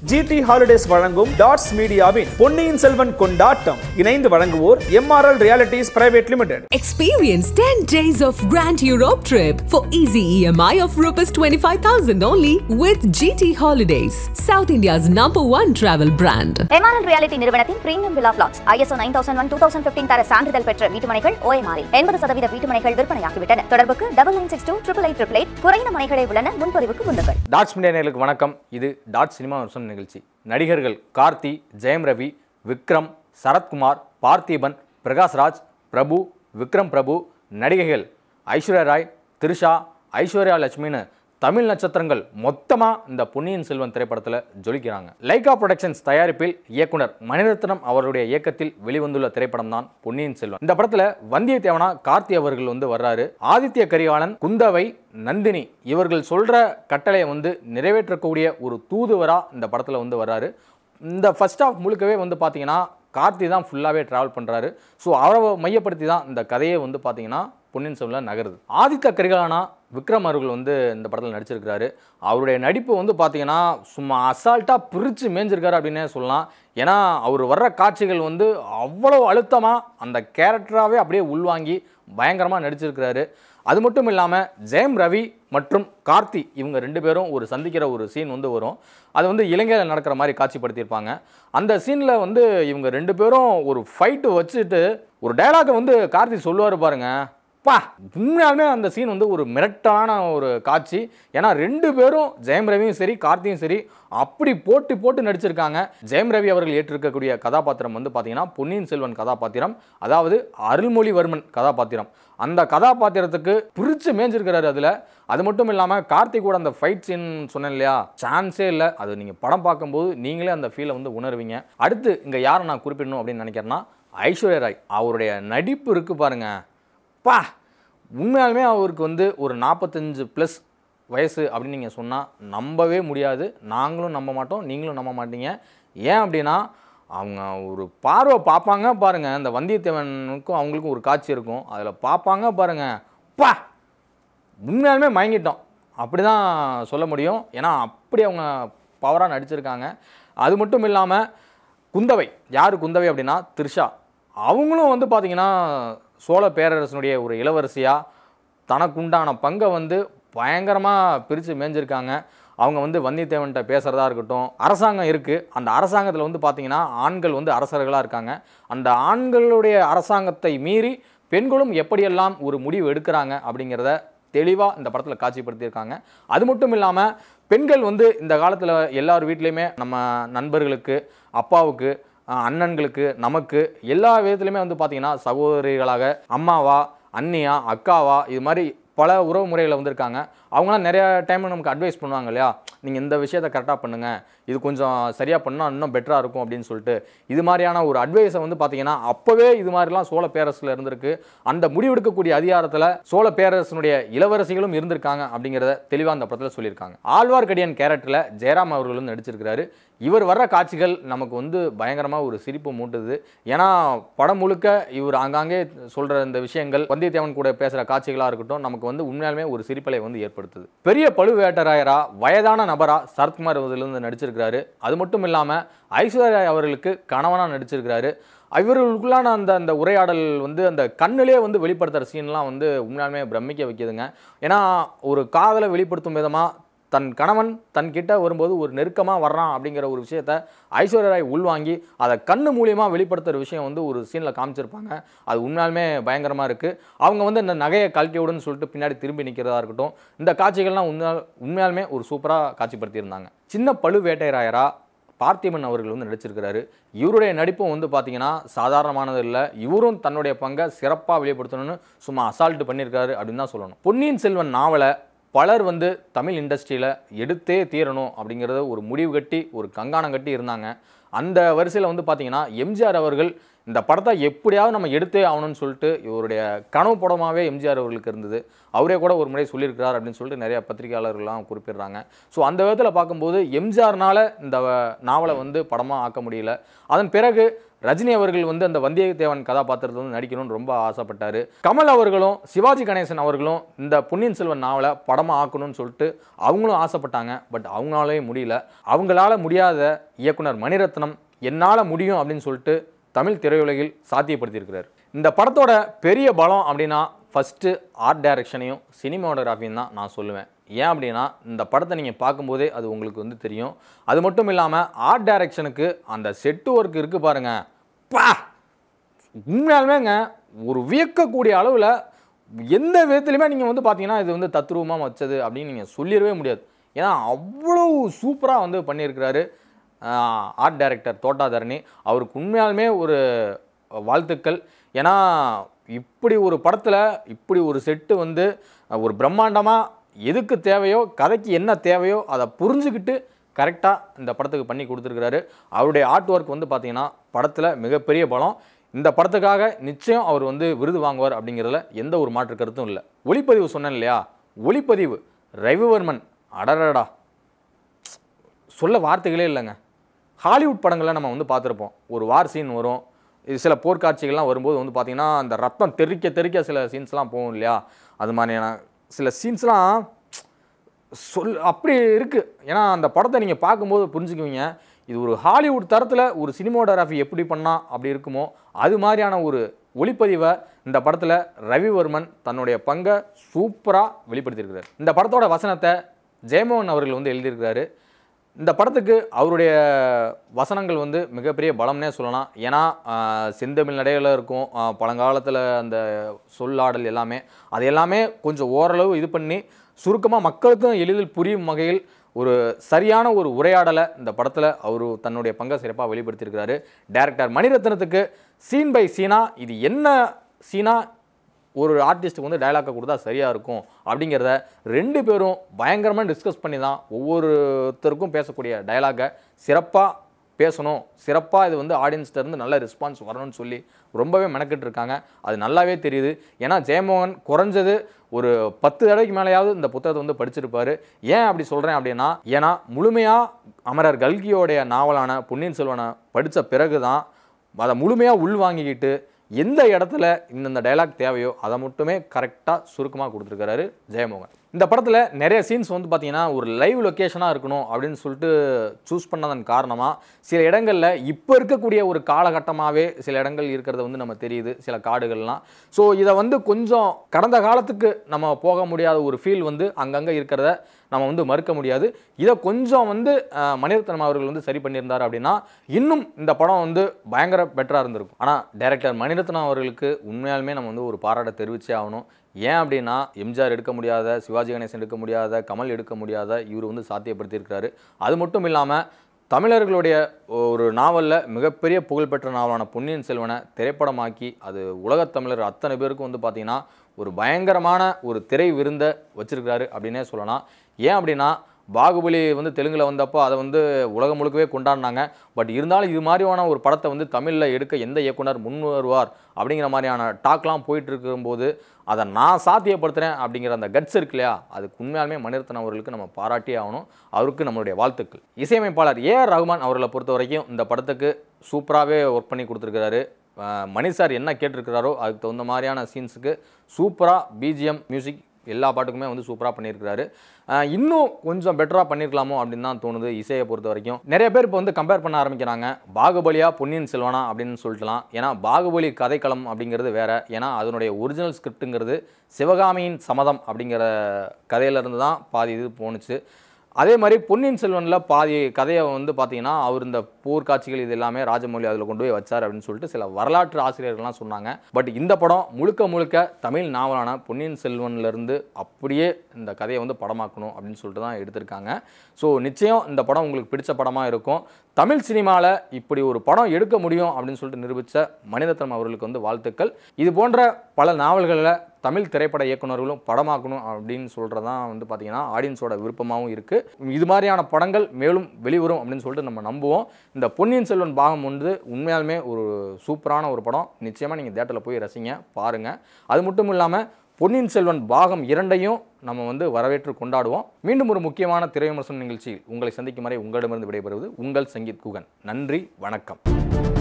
GT Holidays வழங்கும் Dots மீடியாவின் பொன்னியின் செல்வன் கொண்டாட்டம் இணைந்து வழங்குவோர் MRL Realities Private Limited Experience 10 days of Grand Europe trip for easy EMI of Rs 25,000 only with GT Holidays, South India's number one travel brand. MRL Reality நிறுவனத்தின் premium villa plots ISO nine thousand one two thousand fifteen தர சான்றிதழ் பெற்ற வீட்டுமனைகள் ஓஎம்ஆரில் எண்பது சதவீத வீட்டுமனைகள் விற்பனையாகிவிட்டன தொடர்புக்கு double nine six two triple eight triple eight குறைந்த மனைகளே உள்ளன முன்பதிவுக்கு முந்துங்கள் டாட்ஸ் மீடியா நேயர்களுக்கு வணக்கம் இது டாட் சினிமா வருஷம் நிகழ்ச்சி நடிகர்கள் கார்த்தி ஜெயம் ரவி விக்ரம் சரத்குமார் பார்த்திபன் பிரகாஷ்ராஜ் பிரபு விக்ரம் பிரபு நடிகைகள் ஐஸ்வர்யா ராய் த்ரிஷா ஐஸ்வர்யா லட்சுமின்னு தமிழ் நட்சத்திரங்கள் மொத்தமாக இந்த பொன்னியின் செல்வன் திரைப்படத்தில் ஜொலிக்கிறாங்க லைகா புரொடக்ஷன்ஸ் தயாரிப்பில் இயக்குனர் மணிரத்னம் அவருடைய இயக்கத்தில் வெளிவந்துள்ள திரைப்படம் தான் பொன்னியின் செல்வன் இந்த படத்தில் வந்தியத்தேவனா கார்த்தி அவர்கள் வந்து வர்றாரு ஆதித்ய கரிகாலன் குந்தவை நந்தினி இவர்கள் சொல்ற கட்டளையை வந்து நிறைவேற்றக்கூடிய ஒரு தூதுவரா இந்த படத்தில் வந்து வர்றாரு இந்த ஃபர்ஸ்ட் ஆஃப் முழுக்கவே வந்து பார்த்தீங்கன்னா கார்த்தி தான் ஃபுல்லாகவே ட்ராவல் பண்ணுறாரு ஸோ அவரை மையப்படுத்தி தான் இந்த கதையே வந்து பார்த்தீங்கன்னா பொன்னியின் செல்வன் நகருது ஆதித்த கரிகாலனா விக்ரம் அவர்கள் வந்து இந்த படத்தில் நடிச்சிருக்கிறாரு அவருடைய நடிப்பு வந்து பார்த்தீங்கன்னா சும்மா அசால்ட்டாக பிரித்து மேய்ஞ்சிருக்காரு அப்படின்னே சொல்லலாம் ஏன்னா அவர் வர்ற காட்சிகள் வந்து அவ்வளோ அழுத்தமாக அந்த கேரக்டராகவே அப்படியே உள்வாங்கி பயங்கரமாக நடிச்சிருக்கிறாரு அது மட்டும் இல்லாமல் ஜெயம் ரவி மற்றும் கார்த்தி இவங்க ரெண்டு பேரும் ஒரு சந்திக்கிற ஒரு சீன் வந்து வரும் அது வந்து இலங்கையில் நடக்கிற மாதிரி காட்சிப்படுத்தியிருப்பாங்க அந்த சீனில் வந்து இவங்க ரெண்டு பேரும் ஒரு ஃபைட்டு வச்சுட்டு ஒரு டயலாகை வந்து கார்த்தி சொல்லுவார் பாருங்க பா உண்மையாலுமே அந்த சீன் வந்து ஒரு மிரட்டான ஒரு காட்சி ஏன்னா ரெண்டு பேரும் ஜெயம் ரவியும் சரி கார்த்தியும் சரி அப்படி போட்டு போட்டு நடிச்சிருக்காங்க ஜெயம் ரவி அவர்கள் ஏற்றிருக்கக்கூடிய கதாபாத்திரம் வந்து பார்த்தீங்கன்னா பொன்னியின் செல்வன் கதாபாத்திரம் அதாவது அருள்மொழிவர்மன் கதாபாத்திரம் அந்த கதாபாத்திரத்துக்கு பிரித்து மேய்ஞ்சிருக்கிறாரு அதில் அது மட்டும் இல்லாமல் கார்த்திக் கூட அந்த ஃபைட் சீன் சொன்னேன் இல்லையா சான்ஸே இல்லை அது நீங்கள் படம் பார்க்கும்போது நீங்களே அந்த ஃபீலை வந்து உணர்வீங்க அடுத்து இங்கே யாரை நான் குறிப்பிடணும் அப்படின்னு நினைக்கிறேன்னா ஐஸ்வர்யா ராய் அவருடைய நடிப்பு இருக்குது பாருங்க பா உண்மையாலுமே அவருக்கு வந்து ஒரு நாற்பத்தஞ்சு ப்ளஸ் வயசு அப்படின்னு நீங்கள் சொன்னால் நம்பவே முடியாது நாங்களும் நம்ப மாட்டோம் நீங்களும் நம்ப மாட்டீங்க ஏன் அப்படின்னா அவங்க ஒரு பார்வை பார்ப்பாங்க பாருங்கள் இந்த வந்தியத்தேவனுக்கும் அவங்களுக்கும் ஒரு காட்சி இருக்கும் அதில் பார்ப்பாங்க பாருங்கள் பா உண்மையாலுமே மயங்கிட்டோம் அப்படி தான் சொல்ல முடியும் ஏன்னா அப்படி அவங்க பவராக நடிச்சிருக்காங்க அது மட்டும் இல்லாமல் குந்தவை யார் குந்தவை அப்படின்னா த்ரிஷா அவங்களும் வந்து பார்த்திங்கன்னா சோழ பேரரசனுடைய ஒரு இளவரசியாக தனக்குண்டான பங்கை வந்து பயங்கரமாக பிரித்து மேய்ஞ்சிருக்காங்க அவங்க வந்து வந்தியத்தேவன்கிட்ட பேசுகிறதா இருக்கட்டும் அரசாங்கம் இருக்குது அந்த அரசாங்கத்தில் வந்து பார்த்திங்கன்னா ஆண்கள் வந்து அரசர்களாக இருக்காங்க அந்த ஆண்களுடைய அரசாங்கத்தை மீறி பெண்களும் எப்படியெல்லாம் ஒரு முடிவு எடுக்கிறாங்க அப்படிங்கிறத தெளிவாக இந்த படத்தில் காட்சிப்படுத்தியிருக்காங்க அது மட்டும் இல்லாமல் பெண்கள் வந்து இந்த காலத்தில் எல்லார் வீட்லேயுமே நம்ம நண்பர்களுக்கு அப்பாவுக்கு அஹ், அண்ணன்களுக்கு நமக்கு எல்லா விதத்துலையுமே வந்து பார்த்திங்கன்னா சகோதரிகளாக அம்மாவா அண்ணியா அக்காவா இது மாதிரி பல உறவு முறையில் வந்திருக்காங்க அவங்களாம் நிறைய டைம் நமக்கு அட்வைஸ் பண்ணுவாங்க இல்லையா நீங்கள் இந்த விஷயத்தை கரெக்டாக பண்ணுங்கள் இது கொஞ்சம் சரியாக பண்ணால் இன்னும் பெட்டராக இருக்கும் அப்படின்னு சொல்லிட்டு இது மாதிரியான ஒரு அட்வைஸை வந்து பார்த்தீங்கன்னா அப்போவே இது மாதிரிலாம் சோழ பேரரசில் இருந்திருக்கு அந்த முடிவெடுக்கக்கூடிய அதிகாரத்தில் சோழ பேரரசனுடைய இளவரசிகளும் இருந்திருக்காங்க அப்படிங்கிறத தெளிவாக அந்த படத்தில் சொல்லியிருக்காங்க ஆழ்வார்க்கடியான் கேரக்டரில் ஜெயராம் அவர்கள் வந்து நடிச்சிருக்கிறாரு இவர் வர்ற காட்சிகள் நமக்கு வந்து பயங்கரமாக ஒரு சிரிப்பு மூட்டுது ஏன்னா படம் முழுக்க இவர் ஆங்காங்கே சொல்கிற இந்த விஷயங்கள் வந்தியத்தேவன் கூட பேசுகிற காட்சிகளாக இருக்கட்டும் நமக்கு வந்து உண்மையாலுமே ஒரு சிரிப்பலை வந்து ஏற்படுத்துது பெரிய பழுவேட்டராயரா வயதான நபரா சரத்குமார் இதிலிருந்து நடிச்சிருக்கிறாரு அது மட்டும் இல்லாமல் ஐஸ்வர்யா ராய் அவர்களுக்கு கணவனாக நடிச்சிருக்கிறாரு இவர்களுக்குள்ளான அந்த அந்த உரையாடல் வந்து அந்த கண்ணிலே வந்து வெளிப்படுத்துகிற சீன்லாம் வந்து உண்மையாலுமே பிரமிக்க வைக்குதுங்க ஏன்னா ஒரு காதலை வெளிப்படுத்தும் விதமாக தன் கணவன் தன்கிட்ட வரும்போது ஒரு நெருக்கமாக வர்றான் அப்படிங்கிற ஒரு விஷயத்த ஐஸ்வர்யா ராய் உள்வாங்கி அதை கண்ணு மூலியமாக வெளிப்படுத்துகிற விஷயம் வந்து ஒரு சீனில் காமிச்சிருப்பாங்க அது உண்மையாலுமே பயங்கரமாக இருக்குது அவங்க வந்து இந்த நகையை கழட்டி விடுன்னு சொல்லிட்டு பின்னாடி திரும்பி நிற்கிறதா இருக்கட்டும் இந்த காட்சிகள்லாம் உண்மையா உண்மையாலுமே ஒரு சூப்பராக காட்சிப்படுத்தியிருந்தாங்க சின்ன பழுவேட்டையராயரா பார்த்திபன் அவர்கள் வந்து நடிச்சிருக்கிறாரு இவருடைய நடிப்பும் வந்து பார்த்தீங்கன்னா சாதாரணமானது இல்லை இவரும் தன்னுடைய பங்கை சிறப்பாக வெளிப்படுத்தணும்னு சும்மா அசால்ட்டு பண்ணியிருக்காரு அப்படின்னு தான் சொல்லணும் பொன்னியின் செல்வன் நாவலை பலர் வந்து தமிழ் இண்டஸ்ட்ரியில் எடுத்தே தீரணும் அப்படிங்கிறத ஒரு முடிவு கட்டி ஒரு கங்காணம் கட்டி இருந்தாங்க அந்த வரிசையில் வந்து பார்த்தீங்கன்னா எம்ஜிஆர் அவர்கள் இந்த படத்தை எப்படியாவது நம்ம எடுத்தே ஆகணும்னு சொல்லிட்டு இவருடைய கனவு படமாகவே எம்ஜிஆர் அவர்களுக்கு இருந்தது அவரே கூட ஒரு முறை சொல்லியிருக்கிறார் அப்படின்னு சொல்லிட்டு நிறைய பத்திரிகையாளர்கள்லாம் குறிப்பிடுறாங்க ஸோ அந்த விதத்தில் பார்க்கும்போது எம்ஜிஆர்னால இந்த நாவலை வந்து படமாக ஆக்க முடியல அதன் பிறகு ரஜினி அவர்கள் வந்து அந்த வந்தியத்தேவன் கதாபாத்திரத்தில் வந்து நடிக்கணும்னு ரொம்ப ஆசைப்பட்டார் கமல் அவர்களும் சிவாஜி கணேசன் அவர்களும் இந்த பொன்னியின் செல்வன் நாவலை படமாக ஆக்கணும்னு சொல்லிட்டு அவங்களும் ஆசைப்பட்டாங்க பட் அவங்களாலே முடியல அவங்களால முடியாத இயக்குனர் மணிரத்னம் என்னால் முடியும் அப்படின்னு சொல்லிட்டு தமிழ் திரையுலகில் சாத்தியப்படுத்தியிருக்கிறார் இந்த படத்தோட பெரிய பலம் அப்படின்னா ஃபஸ்ட்டு ஆர்ட் டைரக்ஷனையும் சினிமாட்டோகிராஃபியும் தான் நான் சொல்லுவேன் ஏன் அப்படின்னா இந்த படத்தை நீங்கள் பார்க்கும்போதே அது உங்களுக்கு வந்து தெரியும் அது மட்டும் இல்லாமல் ஆர்ட் டைரக்ஷனுக்கு அந்த செட்டு ஒர்க் இருக்குது பாருங்கள் பா உண்மையாலுமேங்க ஒரு வியக்கக்கூடிய அளவில் எந்த விதத்துலையுமே நீங்கள் வந்து பார்த்தீங்கன்னா இது வந்து தத்ரூபமாக வச்சது அப்படின்னு நீங்கள் சொல்லிடவே முடியாது ஏன்னா அவ்வளோ சூப்பராக வந்து பண்ணியிருக்கிறாரு ஆர்ட் டைரக்டர் தோட்டாதரணி அவருக்கு உண்மையாலுமே ஒரு வாழ்த்துக்கள் ஏன்னா இப்படி ஒரு படத்தில் இப்படி ஒரு செட்டு வந்து ஒரு பிரம்மாண்டமாக எதுக்கு தேவையோ கதைக்கு என்ன தேவையோ அதை புரிஞ்சுக்கிட்டு கரெக்டாக இந்த படத்துக்கு பண்ணி கொடுத்துருக்கிறாரு அவருடைய ஆர்ட் ஒர்க் வந்து பார்த்தீங்கன்னா படத்தில் மிகப்பெரிய பலம் இந்த படத்துக்காக நிச்சயம் அவர் வந்து விருது வாங்குவார் அப்படிங்கிறதுல எந்த ஒரு மாற்று கருத்தும் இல்லை ஒளிப்பதிவு சொன்னேன் இல்லையா ஒளிப்பதிவு ரவிவர்மன் அடடடா சொல்ல வார்த்தைகளே இல்லைங்க ஹாலிவுட் படங்களில் நம்ம வந்து பார்த்துருப்போம் ஒரு வார் சீன் வரும் இது சில போர்க்காட்சிகள்லாம் வரும்போது வந்து பார்த்திங்கன்னா அந்த ரத்தம் தெறிக்க தெறிக்க சில சீன்ஸ்லாம் போகும் இல்லையா அது மாதிரியான சில சீன்ஸ்லாம் சொல் அப்படி இருக்குது ஏன்னா அந்த படத்தை நீங்கள் பார்க்கும்போது புரிஞ்சுக்குவீங்க இது ஒரு ஹாலிவுட் தரத்தில் ஒரு சினிமோட்டோகிராஃபி எப்படி பண்ணால் அப்படி இருக்குமோ அது மாதிரியான ஒரு ஒளிப்பதிவை இந்த படத்தில் ரவிவர்மன் தன்னுடைய பங்கை சூப்பராக வெளிப்படுத்தியிருக்கிறார் இந்த படத்தோட வசனத்தை ஜெயமோகன் அவர்கள் வந்து எழுதியிருக்கிறாரு இந்த படத்துக்கு அவருடைய வசனங்கள் வந்து மிகப்பெரிய பலம்னே சொல்லலாம் ஏன்னா ஆஹ், செந்தமிழ் நடையில் இருக்கும் ஆஹ், பழங்காலத்தில் அந்த சொல்லாடல் எல்லாமே அது எல்லாமே கொஞ்சம் ஓரளவு இது பண்ணி சுருக்கமாக மக்களுக்கும் எளிதில் புரியும் வகையில் ஒரு சரியான ஒரு உரையாடலை இந்த படத்தில் அவர் தன்னுடைய பங்கை சிறப்பாக வெளிப்படுத்தியிருக்கிறாரு டைரக்டர் மணிரத்னத்துக்கு சீன் பை சீனா இது என்ன சீனா ஒரு ஆர்டிஸ்ட்டுக்கு வந்து டயலாக்கை கொடுத்தா சரியாக இருக்கும் அப்படிங்கிறத ரெண்டு பேரும் பயங்கரமாக டிஸ்கஸ் பண்ணி தான் ஒவ்வொருத்தருக்கும் பேசக்கூடிய டயலாக்கை சிறப்பாக பேசணும் சிறப்பாக இது வந்து ஆடியன்ஸ்ட்ட இருந்து நல்ல ரெஸ்பான்ஸ் வரணும்னு சொல்லி ரொம்பவே மெனக்கிட்டு இருக்காங்க அது நல்லாவே தெரியுது ஏன்னா ஜெயமோகன் குறைஞ்சது ஒரு பத்து தடவைக்கு மேலேயாவது இந்த புத்தகத்தை வந்து படிச்சிருப்பாரு ஏன் அப்படி சொல்கிறேன் அப்படின்னா ஏன்னா முழுமையாக அமரர் கல்கியோடைய நாவலான பொன்னியின் செல்வனை படித்த பிறகு தான் அதை முழுமையாக உள்வாங்கிக்கிட்டு எந்த இடத்துல இந்தந்த டயலாக் தேவையோ அதை மட்டுமே கரெக்டாக சுருக்கமாக கொடுத்துருக்காரு ஜெயமோகன் இந்த படத்தில் நிறைய சீன்ஸ் வந்து பார்த்தீங்கன்னா ஒரு லைவ் லொக்கேஷனாக இருக்கணும் அப்படின்னு சொல்லிட்டு சூஸ் பண்ணதன் காரணமாக சில இடங்களில் இப்போ இருக்கக்கூடிய ஒரு காலகட்டமாகவே சில இடங்கள் இருக்கிறது வந்து நம்ம தெரியுது சில காடுகள்லாம் ஸோ இதை வந்து கொஞ்சம் கடந்த காலத்துக்கு நம்ம போக முடியாத ஒரு ஃபீல் வந்து அங்கங்கே இருக்கிறத நம்ம வந்து மறுக்க முடியாது இதை கொஞ்சம் வந்து அஹ், மணிரத்னம் அவர்கள் வந்து சரி பண்ணியிருந்தார் அப்படின்னா இன்னும் இந்த படம் வந்து பயங்கர பெட்டராக இருந்திருக்கும் ஆனால் டைரக்டர் மணிரத்னம் அவர்களுக்கு உண்மையாலுமே நம்ம வந்து ஒரு பாராட்டை தெரிவிச்சே ஆகணும் ஏன் அப்படின்னா எம்ஜிஆர் எடுக்க முடியாத சிவாஜி கணேசன் எடுக்க முடியாத கமல் எடுக்க முடியாத இவர் வந்து சாத்தியப்படுத்தியிருக்கிறாரு அது மட்டும் இல்லாமல் தமிழர்களுடைய ஒரு நாவலில் மிகப்பெரிய புகழ்பெற்ற நாவலான பொன்னியின் செல்வனை திரைப்படமாக்கி அது உலகத் தமிழர் அத்தனை பேருக்கும் வந்து பார்த்திங்கன்னா ஒரு பயங்கரமான ஒரு திரை விருந்தை வச்சிருக்கிறாரு அப்படின்னே சொல்லலாம் ஏன் அப்படின்னா பாகுபலி வந்து தெலுங்கில் வந்தப்போ அதை வந்து உலகம் முழுக்கவே கொண்டாடினாங்க பட் இருந்தாலும் இது மாதிரியான ஒரு படத்தை வந்து தமிழில் எடுக்க எந்த இயக்குனர் முன் வருவார் அப்படிங்கிற மாதிரியான டாக்லாம் போயிட்டு இருக்கும்போது அதை நான் சாத்தியப்படுத்துகிறேன் அப்படிங்கிற அந்த கட்ஸ் இருக்கு இல்லையா அதுக்கு உண்மையாலுமே மணிரத்னம் அவர்களுக்கு நம்ம பாராட்டியே ஆகணும் அவருக்கு நம்மளுடைய வாழ்த்துக்கள் இசையமைப்பாளர் ஏ ஆர் ரகுமான் அவர்களை பொறுத்த வரைக்கும் இந்த படத்துக்கு சூப்பராகவே ஒர்க் பண்ணி கொடுத்துருக்கிறாரு அஹ் மணி சார் என்ன கேட்டிருக்கிறாரோ அதுக்கு தகுந்த மாதிரியான சீன்ஸுக்கு சூப்பராக பிஜிஎம் மியூசிக் எல்லா பாட்டுக்குமே வந்து சூப்பராக பண்ணியிருக்கிறாரு அஹ் இன்னும் கொஞ்சம் பெட்டராக பண்ணியிருக்கலாமோ அப்படின்னு தான் தோணுது இசையை பொறுத்த வரைக்கும் நிறைய பேர் இப்போ வந்து கம்பேர் பண்ண ஆரம்பிக்கிறாங்க பாகுபலியா பொன்னியின் செல்வனா அப்படின்னு சொல்லிட்டுலாம் ஏன்னா பாகுபலி கதைக்களம் அப்படிங்கிறது வேற ஏன்னா அதனுடைய ஒரிஜினல் ஸ்கிரிப்ட்டுங்கிறது சிவகாமியின் சம்மதம் அப்படிங்கிற கதையிலேருந்து தான் பாதி இது போணுச்சு அதே மாதிரி பொன்னியின் செல்வனில் பாதி கதையை வந்து பார்த்தீங்கன்னா அவர் இந்த போர் காட்சிகள் இது எல்லாமே ராஜமௌழி அதில் கொண்டு போய் வச்சார் அப்படின்னு சொல்லிட்டு சில வரலாற்று ஆசிரியர்கள்லாம் சொன்னாங்க பட் இந்த படம் முழுக்க முழுக்க தமிழ் நாவலான பொன்னியின் செல்வன்லேருந்து அப்படியே இந்த கதையை வந்து படமாக்கணும் அப்படின்னு சொல்லிட்டு தான் எடுத்திருக்காங்க ஸோ நிச்சயம் இந்த படம் உங்களுக்கு பிடிச்ச படமாக இருக்கும் தமிழ் சினிமாவில் இப்படி ஒரு படம் எடுக்க முடியும் அப்படின்னு சொல்லிட்டு நிரூபித்த மணிரத்னம் அவர்களுக்கு வந்து வாழ்த்துக்கள் இது போன்ற பல நாவல்களில் தமிழ் திரைப்பட இயக்குனர்களும் படமாக்கணும் அப்படின்னு சொல்கிறது தான் வந்து பார்த்திங்கன்னா ஆடியன்ஸோட விருப்பமாகவும் இருக்குது இது மாதிரியான படங்கள் மேலும் வெளிவரும் அப்படின்னு சொல்லிட்டு நம்ம நம்புவோம் இந்த பொன்னியின் செல்வன் பாகம் வந்து உண்மையாலுமே ஒரு சூப்பரான ஒரு படம் நிச்சயமாக நீங்கள் தேட்டரில் போய் ரசிங்க பாருங்கள் அது மட்டும் இல்லாமல் பொன்னியின் செல்வன் பாகம் இரண்டையும் நம்ம வந்து வரவேற்று கொண்டாடுவோம் மீண்டும் ஒரு முக்கியமான திரை விமர்சன நிகழ்ச்சியில் உங்களை சந்திக்கும் வரை உங்களிடமிருந்து விடைபெறுவது உங்கள் சங்கீத் குகன் நன்றி வணக்கம்